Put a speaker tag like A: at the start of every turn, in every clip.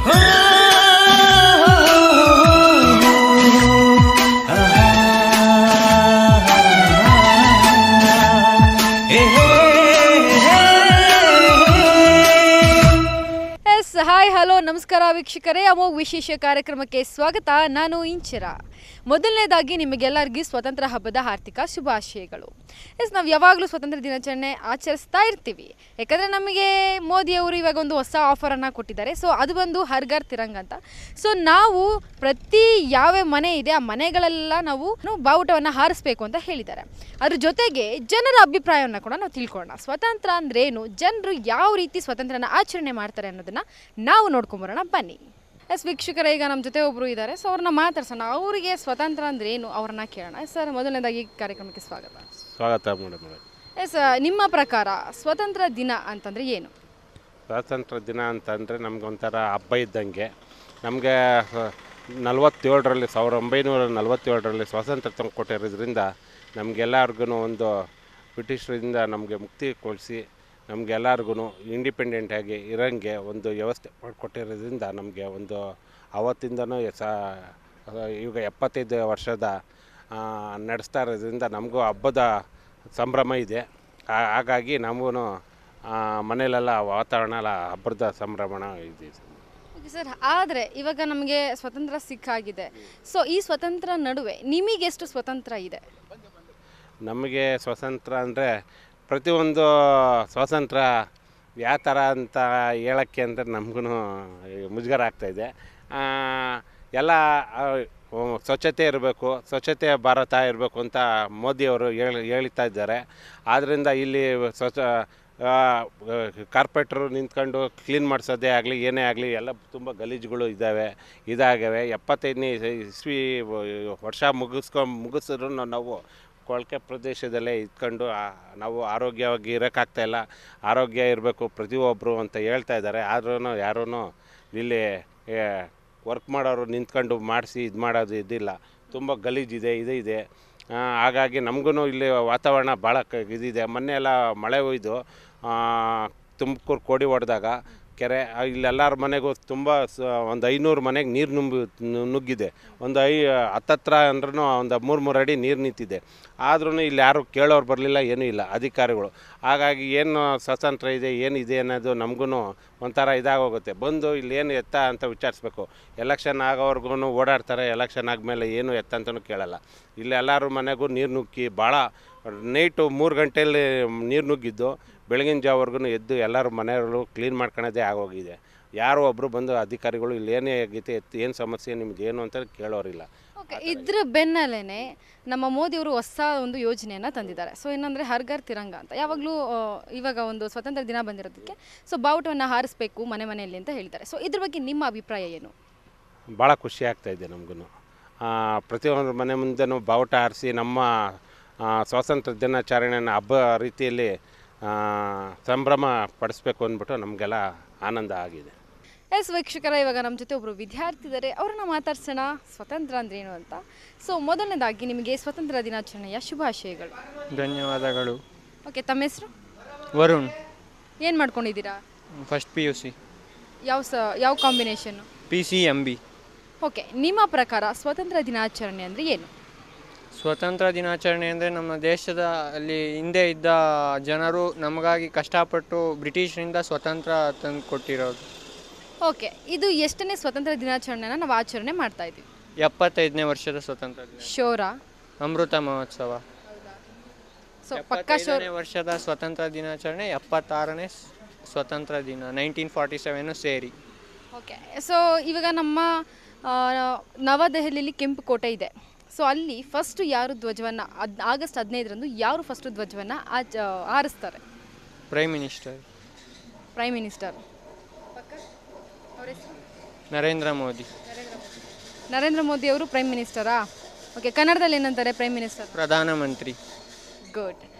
A: yes hi hello ನಮಸ್ಕಾರ ವೀಕ್ಷಕರೇ ಅಮೋಘ್ ವಿಶೇಷ ಕಾರ್ಯಕ್ರಮಕ್ಕೆ ಸ್ವಾಗತ ನಾನು ಇಂಚಿರ ಮೊದಲನೇದಾಗಿ ನಿಮಗೆಲ್ಲರಿಗೂ ಸ್ವತಂತ್ರ ಹಬ್ಬದ ಆರ್ಥಿಕ ಶುಭಾಶಯಗಳು ಎಸ್ ನಾವು ಯಾವಾಗಲೂ ಸ್ವತಂತ್ರ ದಿನಾಚರಣೆ ಆಚರಿಸ್ತಾ ಇರ್ತೀವಿ ಯಾಕಂದರೆ ನಮಗೆ ಮೋದಿಯವರು ಇವಾಗ ಒಂದು ಹೊಸ ಆಫರನ್ನು ಕೊಟ್ಟಿದ್ದಾರೆ ಸೊ ಅದು ಬಂದು ಹರ್ಗರ್ ತಿರಂಗ್ ಅಂತ ಸೊ ನಾವು ಪ್ರತಿ ಯಾವ್ಯಾವ ಮನೆ ಇದೆ ಆ ಮನೆಗಳೆಲ್ಲ ನಾವು ನಾವು ಬಾವುಟವನ್ನು ಹಾರಿಸ್ಬೇಕು ಅಂತ ಹೇಳಿದ್ದಾರೆ ಅದ್ರ ಜೊತೆಗೆ ಜನರ ಅಭಿಪ್ರಾಯವನ್ನು ಕೂಡ ನಾವು ತಿಳ್ಕೊಳ್ಳೋಣ ಸ್ವತಂತ್ರ ಅಂದ್ರೇನು ಜನರು ಯಾವ ರೀತಿ ಸ್ವತಂತ್ರನ ಆಚರಣೆ ಮಾಡ್ತಾರೆ ಅನ್ನೋದನ್ನ ನಾವು ನೋಡ್ಕೊಂಬರೋಣ ಬನ್ನಿ ಎಸ್ ವೀಕ್ಷಕರ ಈಗ ನಮ್ಮ ಜೊತೆ ಒಬ್ಬರು ಇದ್ದಾರೆ ಸೊ ಅವ್ರನ್ನ ಮಾತಾಡ್ಸೋಣ ಅವರಿಗೆ ಸ್ವತಂತ್ರ ಅಂದ್ರೆ ಏನು ಅವ್ರನ್ನ ಕೇಳೋಣ ಸರ್ ಮೊದಲನೇದಾಗಿ ಈ ಕಾರ್ಯಕ್ರಮಕ್ಕೆ ಸ್ವಾಗತ
B: ಸ್ವಾಗತ ಮೇಡಮ್
A: ಎಸ್ ನಿಮ್ಮ ಪ್ರಕಾರ ಸ್ವತಂತ್ರ ದಿನ ಅಂತಂದ್ರೆ ಏನು
B: ಸ್ವಾತಂತ್ರ್ಯ ದಿನ ಅಂತಂದರೆ ನಮಗೊಂಥರ ಹಬ್ಬ ಇದ್ದಂಗೆ ನಮಗೆ ನಲವತ್ತೇಳರಲ್ಲಿ ಸಾವಿರದ ಒಂಬೈನೂರ ನಲವತ್ತೇಳರಲ್ಲಿ ಸ್ವಾತಂತ್ರ್ಯ ತಂದು ಕೊಟ್ಟಿರೋದ್ರಿಂದ ನಮಗೆಲ್ಲರಿಗೂ ಒಂದು ಬ್ರಿಟಿಷರಿಂದ ನಮಗೆ ಮುಕ್ತಿ ಕೊಡಿಸಿ ನಮಗೆಲ್ಲರಿಗೂ ಇಂಡಿಪೆಂಡೆಂಟಾಗಿ ಇರೋಂಗೆ ಒಂದು ವ್ಯವಸ್ಥೆ ಮಾಡಿಕೊಟ್ಟಿರೋದ್ರಿಂದ ನಮಗೆ ಒಂದು ಆವತ್ತಿಂದನೂ ಸ ಈಗ ಎಪ್ಪತ್ತೈದು ವರ್ಷದ ಆ, ನಡೆಸ್ತಾ ಇರೋದ್ರಿಂದ ನಮಗೂ ಹಬ್ಬದ ಸಂಭ್ರಮ ಇದೆ ಆ- ಹಾಗಾಗಿ ನಮಗೂ ಮನೇಲೆಲ್ಲ ವಾತಾವರಣ ಎಲ್ಲ ಹಬ್ಬದ ಸಂಭ್ರಮಣ ಇದೆ
A: ಓಕೆ ಸರ್ ಆದರೆ ಇವಾಗ ನಮಗೆ ಸ್ವತಂತ್ರ ಸಿಕ್ಕಾಗಿದೆ ಸೊ ಈ ಸ್ವತಂತ್ರ ನಡುವೆ ನಿಮಗೆಷ್ಟು ಸ್ವತಂತ್ರ ಇದೆ
B: ನಮಗೆ ಸ್ವಾತಂತ್ರ್ಯ ಅಂದರೆ ಪ್ರತಿಯೊಂದು ಸ್ವಾತಂತ್ರ್ಯ ಯಾವ ಥರ ಅಂತ ಹೇಳೋಕ್ಕೆ ಅಂದರೆ ನಮಗೂ ಮುಜುಗರ ಆಗ್ತಾಯಿದೆ ಎಲ್ಲ ಆ, ಸ್ವಚ್ಛತೆ ಇರಬೇಕು ಸ್ವಚ್ಛತೆ ಭಾರತ ಇರಬೇಕು ಅಂತ ಮೋದಿಯವರು ಹೇಳಿ ಹೇಳ್ತಾ ಇದ್ದಾರೆ ಆದ್ದರಿಂದ ಇಲ್ಲಿ ಸ್ವಚ್ಛ ಕಾರ್ಪೊರೇಟ್ರು ನಿಂತ್ಕೊಂಡು ಕ್ಲೀನ್ ಮಾಡಿಸೋದೇ ಆಗಲಿ ಏನೇ ಆಗಲಿ ಎಲ್ಲ ತುಂಬ ಗಲೀಜುಗಳು ಇದ್ದಾವೆ ಇದಾಗವೆ ಎಪ್ಪತ್ತೈದನೇ ಇಸ್ವಿ ವರ್ಷ ಮುಗಿಸ್ಕೊ ಮುಗಿಸಿದ್ರು ನಾವು ಕೊಳಕೆ ಪ್ರದೇಶದಲ್ಲೇ ಇದ್ಕೊಂಡು ಆ- ನಾವು ಆರೋಗ್ಯವಾಗಿ ಇರೋಕ್ಕಾಗ್ತಾಯಿಲ್ಲ ಆರೋಗ್ಯ ಇರಬೇಕು ಪ್ರತಿಯೊಬ್ಬರು ಅಂತ ಹೇಳ್ತಾ ಇದ್ದಾರೆ ಆದ್ರೂ ಯಾರೂ ಇಲ್ಲಿ ವರ್ಕ್ ಮಾಡೋರು ನಿಂತ್ಕೊಂಡು ಮಾಡಿಸಿ ಇದು ಮಾಡೋದು ಇದಿಲ್ಲ ತುಂಬ ಗಲೀಜಿದೆ ಇದು ಇದೆ ಆ, ಹಾಗಾಗಿ ನಮಗೂ ಇಲ್ಲಿ ವಾತಾವರಣ ಭಾಳ ಕ ಇದಿದೆ ಮೊನ್ನೆ ಎಲ್ಲ ಮಳೆ ಹೋಯ್ದು ತುಮಕೂರು ಕೋಡಿ ಹೊಡೆದಾಗ ಕೆರೆ ಆ, ಇಲ್ಲೆಲ್ಲರ ಮನೆಗೂ ತುಂಬ ಸ ಒಂದು ಐನೂರು ಮನೆಗೆ ನೀರು ನುಂಬಿ ನು- ನುಗ್ಗಿದೆ ಒಂದು ಐ ಹತ್ತತ್ರ ಅಂದ್ರೂ ಒಂದು ಮೂರು ಮೂರು ಅಡಿ ನೀರು ನಿಂತಿದೆ ಆದ್ರೂ ಇಲ್ಲಿ ಯಾರು ಕೇಳೋರು ಬರಲಿಲ್ಲ ಏನೂ ಇಲ್ಲ ಅಧಿಕಾರಿಗಳು ಹಾಗಾಗಿ ಏನು ಸ್ವಾತಂತ್ರ್ಯ ಇದೆ ಏನಿದೆ ಅನ್ನೋದು ನಮಗೂ ಒಂಥರ ಇದಾಗೋಗುತ್ತೆ ಬಂದು ಇಲ್ಲಿ ಏನು ಎತ್ತ ಅಂತ ವಿಚಾರಿಸ್ಬೇಕು ಎಲೆಕ್ಷನ್ ಆಗೋವರೆಗೂ ಓಡಾಡ್ತಾರೆ ಎಲೆಕ್ಷನ್ ಆದಮೇಲೆ ಏನು ಎತ್ತ ಅಂತಲೂ ಕೇಳಲ್ಲ ಇಲ್ಲಿ ಎಲ್ಲರ ಮನೆಗೂ ನೀರು ನುಗ್ಗಿ ಭಾಳ ನೈಟು ಮೂರು ಗಂಟೆಯಲ್ಲಿ ನೀರು ನುಗ್ಗಿದ್ದು ಬೆಳಗಿನ ಜಾವವರೆಗೂ ಎದ್ದು ಎಲ್ಲರ ಮನೆಯವರು ಕ್ಲೀನ್ ಮಾಡ್ಕೊಳ್ಳೋದೇ ಆಗೋಗಿದೆ ಯಾರೋ ಒಬ್ಬರು ಬಂದು ಅಧಿಕಾರಿಗಳು ಇಲ್ಲಿ ಏನೇ ಆಗೈತೆ ಏನು ಸಮಸ್ಯೆ ನಿಮ್ದು ಏನು ಅಂತ ಕೇಳೋರಿಲ್ಲ
A: ಓಕೆ ಇದ್ರ ಬೆನ್ನಲ್ಲೇ ನಮ್ಮ ಮೋದಿಯವರು ಹೊಸ ಒಂದು ಯೋಜನೆಯನ್ನು ತಂದಿದ್ದಾರೆ ಸೊ ಏನಂದರೆ ಹರ್ಗರ್ ತಿರಂಗ ಅಂತ ಯಾವಾಗಲೂ ಆ, ಇವಾಗ ಒಂದು ಸ್ವತಂತ್ರ ದಿನ ಬಂದಿರೋದಕ್ಕೆ ಸೊ ಬಾವುಟವನ್ನು ಹಾರಿಸ್ಬೇಕು ಮನೆ ಮನೆಯಲ್ಲಿ ಅಂತ ಹೇಳಿದ್ದಾರೆ ಸೊ ಇದ್ರ ಬಗ್ಗೆ ನಿಮ್ಮ ಅಭಿಪ್ರಾಯ ಏನು
B: ಭಾಳ ಖುಷಿ ಆಗ್ತಾಯಿದೆ ನಮಗೂ ಪ್ರತಿಯೊಂದು ಮನೆ ಮುಂದೆನೂ ಬಾವುಟ ಹಾರಿಸಿ ನಮ್ಮ ಆ, ಸ್ವಾತಂತ್ರ್ಯ ದಿನಾಚರಣೆಯನ್ನು ಹಬ್ಬ ರೀತಿಯಲ್ಲಿ ಆ, ಸಂಭ್ರಮ ಪಡಿಸ್ಬೇಕು ಅಂದ್ಬಿಟ್ಟು ನಮಗೆಲ್ಲ ಆನಂದ ಆಗಿದೆ
A: ಎಸ್ ವೀಕ್ಷಕರ ಇವಾಗ ನಮ್ಮ ಜೊತೆ ಒಬ್ಬರು ವಿದ್ಯಾರ್ಥಿ ಇದ್ದಾರೆ ಅವ್ರನ್ನ ಮಾತಾಡ್ಸೋಣ ಸ್ವತಂತ್ರ ಅಂದ್ರೆ ಏನು ಅಂತ ಸೊ ಮೊದಲನೇದಾಗಿ ನಿಮಗೆ ಸ್ವತಂತ್ರ ದಿನಾಚರಣೆಯ ಶುಭಾಶಯಗಳು
C: ಧನ್ಯವಾದಗಳು
A: ಓಕೆ ತಮ್ಮ ಹೆಸರು
C: ವರುಣ್
A: ಏನು ಮಾಡ್ಕೊಂಡಿದ್ದೀರಾ
C: ಫಸ್ಟ್ ಪಿ ಯು ಸಿ
A: ಯಾವ ಸ ಯಾವ combination
C: P C M B
A: okay ನಿಮ್ಮ ಪ್ರಕಾರ ಸ್ವತಂತ್ರ ದಿನಾಚರಣೆ ಅಂದರೆ ಏನು
C: ಸ್ವತಂತ್ರ ದಿನಾಚರಣೆ ಅಂದರೆ ನಮ್ಮ ದೇಶದ ಅಲ್ಲಿ ಹಿಂದೆ ಇದ್ದ ಜನರು ನಮಗಾಗಿ ಕಷ್ಟಪಟ್ಟು ಬ್ರಿಟಿಷರಿಂದ ಸ್ವತಂತ್ರ ತಂದು ಕೊಟ್ಟಿರೋದು
A: ಓಕೆ ಇದು ಎಷ್ಟನೇ ಸ್ವತಂತ್ರ ದಿನಾಚರಣೆನ ನಾವು ಆಚರಣೆ ಮಾಡ್ತಾ ಇದ್ದೀವಿ
C: ಎಪ್ಪತ್ತೈದನೇ ವರ್ಷದ ಸ್ವತಂತ್ರ ದಿನ
A: ಶೋರ
C: ಅಮೃತ ಮಹೋತ್ಸವ
A: ಸೊ ಪಕ್ಕಾ ಶೋರ್
C: ಎಪ್ಪತ್ತೈದನೇ ವರ್ಷದ ಸ್ವತಂತ್ರ ದಿನಾಚರಣೆ ಎಪ್ಪತ್ತಾರನೇ ಸ್- ಸ್ವತಂತ್ರ ದಿನ ನೈನ್ಟೀನ್ ಫಾರ್ಟಿ ಸೆವೆನು ಸೇರಿ
A: ಓಕೆ ಸೊ ಇವಾಗ ನಮ್ಮ ಆ, ನವದೆಹಲಿಯಲ್ಲಿ ಕೆಂಪು ಕೋಟೆ ಇದೆ ಸೊ ಅಲ್ಲಿ ಫಸ್ಟ್ ಯಾರು ಧ್ವಜವನ್ನು ಅದ್ ಆಗಸ್ಟ್ ಹದಿನೈದರಂದು ಯಾರು ಫಸ್ಟ್ ಧ್ವಜವನ್ನು ಆಚ ಹಾರಿಸ್ತಾರೆ
C: prime minister
A: prime minister
C: Narendra Modi
A: Narendra Modi ಅವರು ಪ್ರೈಮ್ ಮಿನಿಸ್ಟರಾ ಓಕೆ ಕನ್ನಡದಲ್ಲಿ ಏನಂತಾರೆ ಪ್ರೈಮ್ ಮಿನಿಸ್ಟರ್
C: ಪ್ರಧಾನಮಂತ್ರಿ
A: ಗುಡ್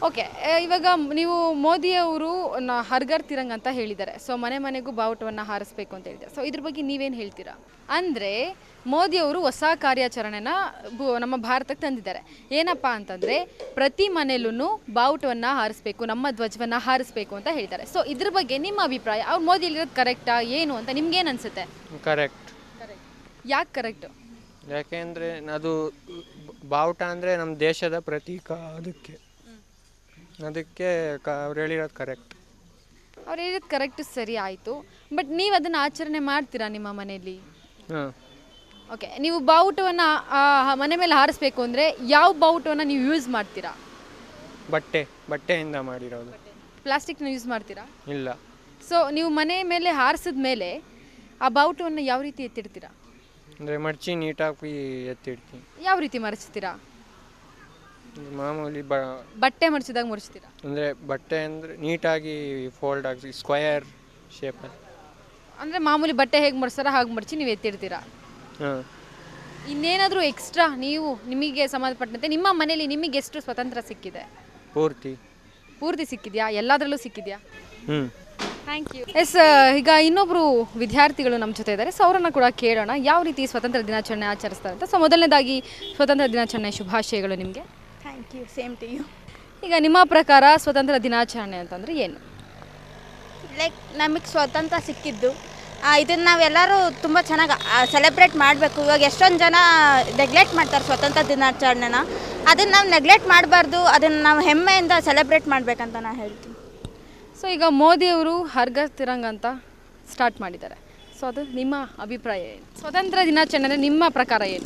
A: ಓಕೆ ಇವಾಗ ನೀವು ಮೋದಿಯವರು ನ ಹರ್ಗರ್ ತಿರಂಗ್ ಅಂತ ಹೇಳಿದ್ದಾರೆ ಸೊ ಮನೆ ಮನೆಗೂ ಬಾವುಟವನ್ನು ಹಾರಿಸ್ಬೇಕು ಅಂತ ಹೇಳಿದ್ದಾರೆ ಸೊ ಇದ್ರ ಬಗ್ಗೆ ನೀವೇನು ಹೇಳ್ತೀರಾ ಅಂದರೆ ಮೋದಿಯವರು ಹೊಸ ಕಾರ್ಯಾಚರಣೆನ ಬು- ನಮ್ಮ ಭಾರತಕ್ಕೆ ತಂದಿದ್ದಾರೆ ಏನಪ್ಪ ಅಂತಂದರೆ ಪ್ರತಿ ಮನೆಯಲ್ಲೂ ಬಾವುಟವನ್ನು ಹಾರಿಸ್ಬೇಕು ನಮ್ಮ ಧ್ವಜವನ್ನು ಹಾರಿಸ್ಬೇಕು ಅಂತ ಹೇಳ್ತಾರೆ ಸೊ ಇದ್ರ ಬಗ್ಗೆ ನಿಮ್ಮ ಅಭಿಪ್ರಾಯ ಅವ್ರು ಮೋದಿ ಹೇಳಿರೋದು ಕರೆಕ್ಟಾ ಏನು ಅಂತ ನಿಮ್ಗೇನು ಅನಿಸುತ್ತೆ
C: ಕರೆಕ್ಟ್
A: ಯಾಕೆ ಕರೆಕ್ಟು
C: ಯಾಕೆಂದರೆ ಅದು ಬಾವುಟ ಅಂದರೆ ನಮ್ಮ ದೇಶದ ಪ್ರತೀಕ ಅದಕ್ಕೆ ಅದಕ್ಕೆ ಕ ಅವ್ರು ಹೇಳಿರೋದು ಕರೆಕ್ಟ್
A: ಅವ್ರು ಹೇಳಿರೋದು ಕರೆಕ್ಟ್ ಸರಿ ಆಯಿತು ಬಟ್ ನೀವು ಅದನ್ನು ಆಚರಣೆ ಮಾಡ್ತೀರಾ ನಿಮ್ಮ ಮನೆಯಲ್ಲಿ
C: ಹಾಂ
A: ಓಕೆ ನೀವು ಬಾವುಟವನ್ನು ಮನೆ ಮೇಲೆ ಹಾರಿಸ್ಬೇಕು ಅಂದರೆ ಯಾವ ಬಾವುಟವನ್ನು ನೀವು ಯೂಸ್ ಮಾಡ್ತೀರಾ
C: ಬಟ್ಟೆ ಬಟ್ಟೆಯಿಂದ ಮಾಡಿರೋದು
A: ಪ್ಲಾಸ್ಟಿಕ್ನ ಯೂಸ್ ಮಾಡ್ತೀರಾ
C: ಇಲ್ಲ
A: ಸೊ ನೀವು ಮನೆ ಮೇಲೆ ಹಾರಿಸಿದ ಮೇಲೆ ಆ ಬಾವುಟವನ್ನು ಯಾವ ರೀತಿ ಎತ್ತಿಡ್ತೀರಾ
C: ಅಂದರೆ ಮಡ್ಚಿ ನೀಟಾಗಿ ಎತ್ತಿಡ್ತೀನಿ
A: ಯಾವ ರೀತಿ ಮರೆಸ್ತೀರಾ
C: ಮಾಮೂಲಿ ಬ
A: ಬಟ್ಟೆ ಮಡಿಸಿದಾಗ ಮುರಿಸ್ತೀರಾ
C: ಅಂದರೆ ಬಟ್ಟೆ ಅಂದರೆ ನೀಟಾಗಿ ಫೋಲ್ಡ್ ಆಗಿ ಸ್ಕ್ವಯರ್ ಶೇಪಲ್ಲಿ
A: ಅಂದರೆ ಮಾಮೂಲಿ ಬಟ್ಟೆ ಹೇಗೆ ಮಡಿಸ್ತಾರೋ ಹಾಗೆ ಮಡಿಸಿ ನೀವು ಎತ್ತಿಡ್ತೀರಾ
C: ಹಾಂ
A: ಇನ್ನೇನಾದರೂ ಎಕ್ಸ್ಟ್ರಾ ನೀವು ನಿಮಗೆ ಸಂಬಂಧಪಟ್ಟಂತೆ ನಿಮ್ಮ ಮನೇಲಿ ನಿಮಗೆ ಎಷ್ಟು ಸ್ವತಂತ್ರ ಸಿಕ್ಕಿದೆ
C: ಪೂರ್ತಿ
A: ಪೂರ್ತಿ ಸಿಕ್ಕಿದೆಯಾ ಎಲ್ಲದರಲ್ಲೂ ಸಿಕ್ಕಿದೆಯಾ
C: ಹ್ಞೂ
A: ಥ್ಯಾಂಕ್ ಯು ಎಸ್ ಈಗ ಇನ್ನೊಬ್ಬರು ವಿದ್ಯಾರ್ಥಿಗಳು ನಮ್ಮ ಜೊತೆ ಇದ್ದಾರೆ ಸೊ ಅವರನ್ನು ಕೂಡ ಕೇಳೋಣ ಯಾವ ರೀತಿ ಸ್ವತಂತ್ರ ದಿನಾಚರಣೆ ಆಚರಿಸ್ತಾರೆ ಅಂತ ಸೊ ಮೊದಲನೇದಾಗಿ ಸ್ವತಂತ್ರ ದಿನಾಚರಣೆ ಶುಭಾಶಯಗಳು ನಿಮಗೆ
D: thank you same to you
A: ಈಗ ನಿಮ್ಮ ಪ್ರಕಾರ ಸ್ವತಂತ್ರ ದಿನಾಚರಣೆ ಅಂತಂದರೆ ಏನು
D: ಲೈಕ್ ನಮಗೆ ಸ್ವತಂತ್ರ ಸಿಕ್ಕಿದ್ದು ಇದನ್ನು ನಾವೆಲ್ಲರೂ ತುಂಬ ಚೆನ್ನಾಗಿ ಸೆಲೆಬ್ರೇಟ್ ಮಾಡಬೇಕು ಇವಾಗ ಎಷ್ಟೊಂದು ಜನ ನೆಗ್ಲೆಕ್ಟ್ ಮಾಡ್ತಾರೆ ಸ್ವತಂತ್ರ ದಿನಾಚರಣೆನ ಅದನ್ನು ನಾವು ನೆಗ್ಲೆಕ್ಟ್ ಮಾಡಬಾರ್ದು ಅದನ್ನು ನಾವು ಹೆಮ್ಮೆಯಿಂದ ಸೆಲೆಬ್ರೇಟ್ ಮಾಡಬೇಕಂತ ನಾನು ಹೇಳ್ತೀನಿ
A: ಸೊ ಈಗ ಮೋದಿಯವರು ಹರ್ಗರ್ ತಿರಂಗ್ ಅಂತ ಸ್ಟಾರ್ಟ್ ಮಾಡಿದ್ದಾರೆ ಸೊ ಅದು ನಿಮ್ಮ ಅಭಿಪ್ರಾಯ ಏನು ಸ್ವತಂತ್ರ ದಿನಾಚರಣೆ ಅಂದರೆ ನಿಮ್ಮ ಪ್ರಕಾರ ಏನು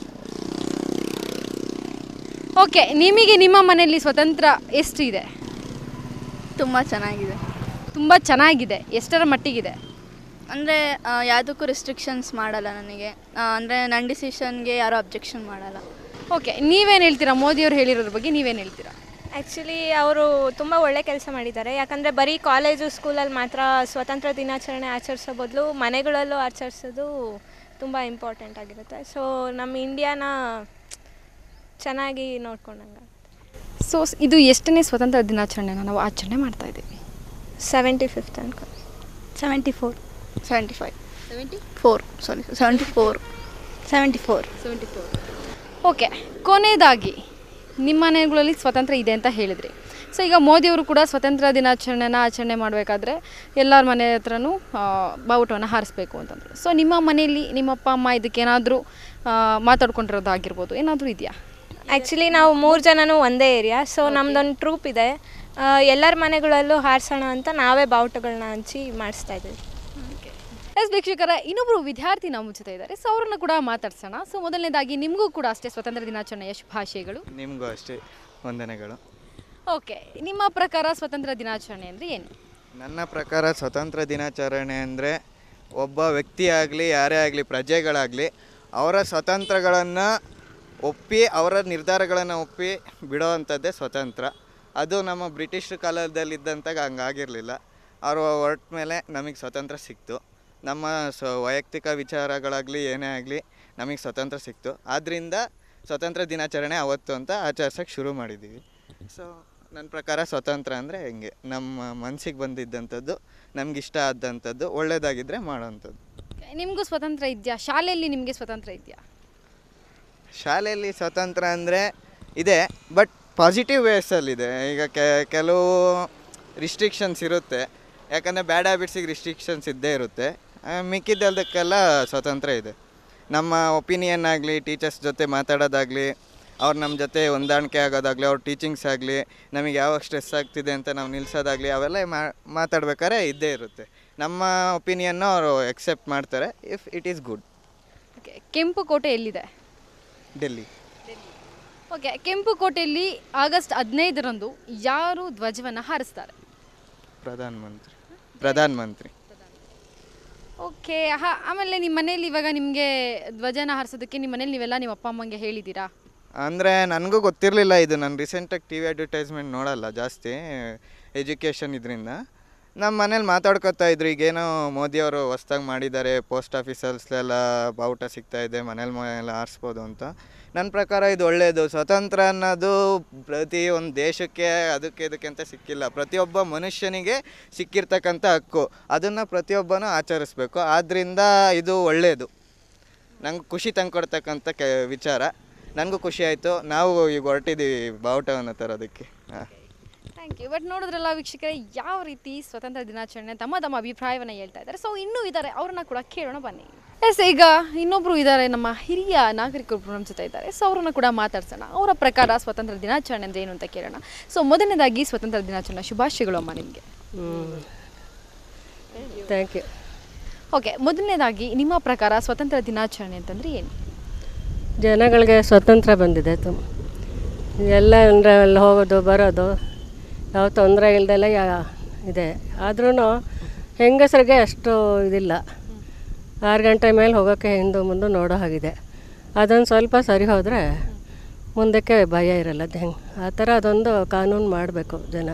A: ಓಕೆ ನಿಮಗೆ ನಿಮ್ಮ ಮನೆಯಲ್ಲಿ ಸ್ವತಂತ್ರ ಎಷ್ಟು ಇದೆ
E: ತುಂಬ ಚೆನ್ನಾಗಿದೆ
A: ತುಂಬ ಚೆನ್ನಾಗಿದೆ ಎಷ್ಟರ ಮಟ್ಟಿಗಿದೆ
E: ಅಂದರೆ ಯಾವುದಕ್ಕೂ ರೆಸ್ಟ್ರಿಕ್ಷನ್ಸ್ ಮಾಡಲ್ಲ ನನಗೆ ಅಂದರೆ ನನ್ನ ಡಿಸಿಷನ್ಗೆ ಯಾರೂ ಅಬ್ಜೆಕ್ಷನ್ ಮಾಡಲ್ಲ
A: ಓಕೆ ನೀವೇನು ಹೇಳ್ತೀರಾ ಮೋದಿಯವರು ಹೇಳಿರೋದ್ರ ಬಗ್ಗೆ ನೀವೇನು ಹೇಳ್ತೀರಾ
F: ಆ್ಯಕ್ಚುಲಿ ಅವರು ತುಂಬ ಒಳ್ಳೆ ಕೆಲಸ ಮಾಡಿದ್ದಾರೆ ಯಾಕಂದರೆ ಬರೀ ಕಾಲೇಜು ಸ್ಕೂಲಲ್ಲಿ ಮಾತ್ರ ಸ್ವತಂತ್ರ ದಿನಾಚರಣೆ ಆಚರಿಸೋ ಬದಲು ಮನೆಗಳಲ್ಲೂ ಆಚರಿಸೋದು ತುಂಬ ಇಂಪಾರ್ಟೆಂಟ್ ಆಗಿರುತ್ತೆ ಸೊ ನಮ್ಮ ಇಂಡಿಯಾನ ಚೆನ್ನಾಗಿ ನೋಡ್ಕೊಂಡಂಗೆ
A: ಸೊ ಇದು ಎಷ್ಟನೇ ಸ್ವತಂತ್ರ ದಿನಾಚರಣೆನ ನಾವು ಆಚರಣೆ ಮಾಡ್ತಾ ಇದ್ದೀವಿ
F: ಸೆವೆಂಟಿ ಫಿಫ್ತ್ ಅನ್ಕೊ
D: seventy four
E: seventy five seventy four sorry seventy four
D: seventy four
A: seventy four okay ಕೊನೆಯದಾಗಿ ನಿಮ್ಮ ಮನೆಗಳಲ್ಲಿ ಸ್ವತಂತ್ರ ಇದೆ ಅಂತ ಹೇಳಿದ್ರಿ ಸೊ ಈಗ ಮೋದಿಯವರು ಕೂಡ ಸ್ವತಂತ್ರ ದಿನಾಚರಣೆನ ಆಚರಣೆ ಮಾಡಬೇಕಾದ್ರೆ ಎಲ್ಲರ ಮನೆ ಹತ್ರನೂ ಆ, ಬಾವುಟವನ್ನು ಹಾರಿಸ್ಬೇಕು ಅಂತಂದರು ಸೊ ನಿಮ್ಮ ಮನೆಯಲ್ಲಿ ನಿಮ್ಮ ಅಪ್ಪ ಅಮ್ಮ ಇದಕ್ಕೇನಾದರೂ ಮಾತಾಡ್ಕೊಂಡಿರೋದಾಗಿರ್ಬೋದು ಏನಾದರೂ ಇದೆಯಾ
F: ಆ್ಯಕ್ಚುಲಿ ನಾವು ಮೂರು ಜನನೂ ಒಂದೇ ಏರಿಯಾ ಸೊ ನಮ್ದೊಂದು ಟ್ರೂಪ್ ಇದೆ ಆ, ಎಲ್ಲರ ಮನೆಗಳಲ್ಲೂ ಹಾರಿಸೋಣ ಅಂತ ನಾವೇ ಬಾವುಟಗಳನ್ನ ಹಂಚಿ ಮಾಡಿಸ್ತಾ ಇದ್ದೀವಿ
A: ಎಸ್ ವೀಕ್ಷಕರ ಇನ್ನೊಬ್ಬರು ವಿದ್ಯಾರ್ಥಿ ನಮ್ಮ ಜೊತೆ ಇದ್ದಾರೆ ಸೊ ಅವ್ರನ್ನ ಕೂಡ ಮಾತಾಡ್ಸೋಣ ಸೊ ಮೊದಲನೇದಾಗಿ ನಿಮಗೂ ಕೂಡ ಅಷ್ಟೇ ಸ್ವತಂತ್ರ ದಿನಾಚರಣೆಯ ಶುಭಾಶಯಗಳು
G: ನಿಮಗೂ ಅಷ್ಟೇ ವಂದನೆಗಳು
A: ಓಕೆ ನಿಮ್ಮ ಪ್ರಕಾರ ಸ್ವತಂತ್ರ ದಿನಾಚರಣೆ ಅಂದರೆ ಏನು
G: ನನ್ನ ಪ್ರಕಾರ ಸ್ವತಂತ್ರ ದಿನಾಚರಣೆ ಅಂದರೆ ಒಬ್ಬ ವ್ಯಕ್ತಿ ಆಗಲಿ ಯಾರೇ ಆಗಲಿ ಪ್ರಜೆಗಳಾಗಲಿ ಅವರ ಸ್ವತಂತ್ರಗಳನ್ನು ಒಪ್ಪಿ ಅವರ ನಿರ್ಧಾರಗಳನ್ನು ಒಪ್ಪಿ ಬಿಡೋವಂಥದ್ದೇ ಸ್ವತಂತ್ರ ಅದು ನಮ್ಮ ಬ್ರಿಟಿಷ್ ಕಾಲದಲ್ಲಿದ್ದಂತಾಗ ಹಂಗಾಗಿರಲಿಲ್ಲ ಅವರು ಹೊರಟ ಮೇಲೆ ನಮಗೆ ಸ್ವತಂತ್ರ ಸಿಕ್ತು ನಮ್ಮ ಸ್ವ ವೈಯಕ್ತಿಕ ವಿಚಾರಗಳಾಗಲಿ ಏನೇ ಆಗಲಿ ನಮಗೆ ಸ್ವತಂತ್ರ ಸಿಕ್ತು ಆದ್ದರಿಂದ ಸ್ವತಂತ್ರ ದಿನಾಚರಣೆ ಅವತ್ತು ಅಂತ ಆಚರಿಸೋಕ್ಕೆ ಶುರು ಮಾಡಿದ್ದೀವಿ ಸೊ ನನ್ನ ಪ್ರಕಾರ ಸ್ವತಂತ್ರ ಅಂದರೆ ಹೆಂಗೆ ನಮ್ಮ ಮನಸ್ಸಿಗೆ ಬಂದಿದ್ದಂಥದ್ದು ನಮ್ಗೆ ಇಷ್ಟ ಆದಂಥದ್ದು ಒಳ್ಳೆಯದಾಗಿದ್ದರೆ ಮಾಡೋವಂಥದ್ದು
A: ನಿಮಗೂ ಸ್ವತಂತ್ರ ಇದೆಯಾ ಶಾಲೆಯಲ್ಲಿ ನಿಮಗೆ ಸ್ವತಂತ್ರ ಇದೆಯಾ
G: ಶಾಲೆಯಲ್ಲಿ ಸ್ವತಂತ್ರ ಅಂದರೆ ಇದೆ ಬಟ್ ಪಾಸಿಟಿವ್ ವೇಸಲ್ಲಿದೆ ಈಗ ಕೆ ಕೆಲವು ರಿಸ್ಟ್ರಿಕ್ಷನ್ಸ್ ಇರುತ್ತೆ ಯಾಕಂದರೆ ಬ್ಯಾಡ್ ಹ್ಯಾಬಿಟ್ಸಿಗೆ ರಿಸ್ಟ್ರಿಕ್ಷನ್ಸ್ ಇದ್ದೇ ಇರುತ್ತೆ ಆ, ಮಿಕ್ಕಿದ್ದದಕ್ಕೆಲ್ಲ ಸ್ವತಂತ್ರ ಇದೆ ನಮ್ಮ ಒಪಿನಿಯನ್ ಆಗಲಿ ಟೀಚರ್ಸ್ ಜೊತೆ ಮಾತಾಡೋದಾಗಲಿ ಅವ್ರು ನಮ್ಮ ಜೊತೆ ಹೊಂದಾಣಿಕೆ ಆಗೋದಾಗಲಿ ಅವ್ರ ಟೀಚಿಂಗ್ಸ್ ಆಗಲಿ ನಮಗೆ ಯಾವಾಗ ಸ್ಟ್ರೆಸ್ ಆಗ್ತಿದೆ ಅಂತ ನಾವು ನಿಲ್ಲಿಸೋದಾಗಲಿ ಅವೆಲ್ಲ ಮಾ ಮಾತಾಡ್ಬೇಕಾದ್ರೆ ಇದ್ದೇ ಇರುತ್ತೆ ನಮ್ಮ ಒಪಿನಿಯನ್ನು ಅವರು ಎಕ್ಸೆಪ್ಟ್ ಮಾಡ್ತಾರೆ if it is good
A: okay ಕೆಂಪು ಕೋಟೆ ಎಲ್ಲಿದೆ
G: ಡೆಲ್ಲಿ
A: ಓಕೆ ಕೆಂಪು ಕೋಟೆಯಲ್ಲಿ ಆಗಸ್ಟ್ ಹದಿನೈದರಂದು ಯಾರು ಧ್ವಜವನ್ನು ಹಾರಿಸ್ತಾರೆ
G: ಪ್ರಧಾನ ಮಂತ್ರಿ ಪ್ರಧಾನ ಮಂತ್ರಿ
A: ಓಕೆ ಹಾ ಆಮೇಲೆ ನಿಮ್ಮ ಮನೇಲಿ ಇವಾಗ ನಿಮಗೆ ಧ್ವಜನ ಹಾರಿಸೋದಕ್ಕೆ ನಿಮ್ಮ ಮನೇಲಿ ನೀವೆಲ್ಲ ನಿಮ್ಮ ಅಪ್ಪ ಅಮ್ಮಂಗೆ ಹೇಳಿದ್ದೀರಾ
G: ಅಂದರೆ ನನಗೂ ಗೊತ್ತಿರಲಿಲ್ಲ ಇದು ನಾನು ರೀಸೆಂಟಾಗಿ ಟಿ ವಿ ಅಡ್ವರ್ಟೈಸ್ಮೆಂಟ್ ನೋಡಲ್ಲ ಜಾಸ್ತಿ ಎಜುಕೇಷನ್ ಇದರಿಂದ ನಮ್ಮ ಮನೇಲಿ ಮಾತಾಡ್ಕೊತಾ ಇದ್ರು ಈಗೇನೋ ಮೋದಿಯವರು ಹೊಸ್ದಾಗಿ ಮಾಡಿದ್ದಾರೆ ಪೋಸ್ಟ್ ಆಫೀಸಲ್ಸ್ಲೆಲ್ಲ ಬಾವುಟ ಸಿಗ್ತಾ ಇದೆ ಮನೇಲಿ ಎಲ್ಲ ಆರಿಸ್ಬೋದು ಅಂತ ನನ್ನ ಪ್ರಕಾರ ಇದು ಒಳ್ಳೆಯದು ಸ್ವತಂತ್ರ ಅನ್ನೋದು ಪ್ರತಿ ಒಂದು ದೇಶಕ್ಕೆ ಅದಕ್ಕೆ ಇದಕ್ಕೆ ಅಂತ ಸಿಕ್ಕಿಲ್ಲ ಪ್ರತಿಯೊಬ್ಬ ಮನುಷ್ಯನಿಗೆ ಸಿಕ್ಕಿರ್ತಕ್ಕಂಥ ಹಕ್ಕು ಅದನ್ನು ಪ್ರತಿಯೊಬ್ಬನೂ ಆಚರಿಸ್ಬೇಕು ಆದ್ದರಿಂದ ಇದು ಒಳ್ಳೆಯದು ನಂಗೆ ಖುಷಿ ತಂದ್ಕೊಡ್ತಕ್ಕಂಥ ಕೆ ವಿಚಾರ ನನಗೂ ಖುಷಿ ಆಯಿತು ನಾವು ಈಗ ಹೊರಟಿದ್ದೀವಿ ಬಾವುಟವನ್ನು ತರೋದಕ್ಕೆ ಹಾಂ
A: ಥ್ಯಾಂಕ್ ಯು ಬಟ್ ನೋಡಿದ್ರಲ್ಲ ವೀಕ್ಷಕರೇ ಯಾವ ರೀತಿ ಸ್ವತಂತ್ರ ದಿನಾಚರಣೆ ತಮ್ಮ ತಮ್ಮ ಅಭಿಪ್ರಾಯವನ್ನು ಹೇಳ್ತಾ ಇದ್ದಾರೆ ಸೊ ಇನ್ನೂ ಇದ್ದಾರೆ ಅವ್ರನ್ನ ಕೂಡ ಕೇಳೋಣ ಬನ್ನಿ ಎಸ್ ಈಗ ಇನ್ನೊಬ್ರು ಇದ್ದಾರೆ ನಮ್ಮ ಹಿರಿಯ ನಾಗರಿಕರು ನಮ್ಮ ಜೊತೆ ಇದ್ದಾರೆ ಸೊ ಅವ್ರನ್ನ ಕೂಡ ಮಾತಾಡ್ಸೋಣ ಅವರ ಪ್ರಕಾರ ಸ್ವತಂತ್ರ ದಿನಾಚರಣೆ ಅಂದ್ರೆ ಏನು ಅಂತ ಕೇಳೋಣ ಸೊ ಮೊದಲನೇದಾಗಿ ಸ್ವತಂತ್ರ ದಿನಾಚರಣೆ ಶುಭಾಶಯಗಳು ಅಮ್ಮ ನಿಮಗೆ
H: ಥ್ಯಾಂಕ್ ಯು
A: ಓಕೆ ಮೊದಲನೇದಾಗಿ ನಿಮ್ಮ ಪ್ರಕಾರ ಸ್ವತಂತ್ರ ದಿನಾಚರಣೆ ಅಂತಂದ್ರೆ ಏನು
H: ಜನಗಳಿಗೆ ಸ್ವತಂತ್ರ ಬಂದಿದೆ ತುಂಬ ಎಲ್ಲ ಅಂದರೆ ಅಲ್ಲಿ ಹೋಗೋದು ಬರೋದು ಯಾವ ತೊಂದರೆ ಇಲ್ದೆಲ್ಲ ಯಾ ಇದೆ ಆದ್ರೂ ಹೆಂಗಸರಿಗೆ ಅಷ್ಟು ಇದಿಲ್ಲ ಆರು ಗಂಟೆ ಮೇಲೆ ಹೋಗೋಕ್ಕೆ ಹಿಂದೆ ಮುಂದೆ ನೋಡೋ ಹಾಗಿದೆ ಅದೊಂದು ಸ್ವಲ್ಪ ಸರಿ ಹೋದರೆ ಮುಂದಕ್ಕೆ ಭಯ ಇರಲ್ಲ ಅದು ಹೆಂಗೆ ಆ ಥರ ಅದೊಂದು ಕಾನೂನು ಮಾಡಬೇಕು ಜನ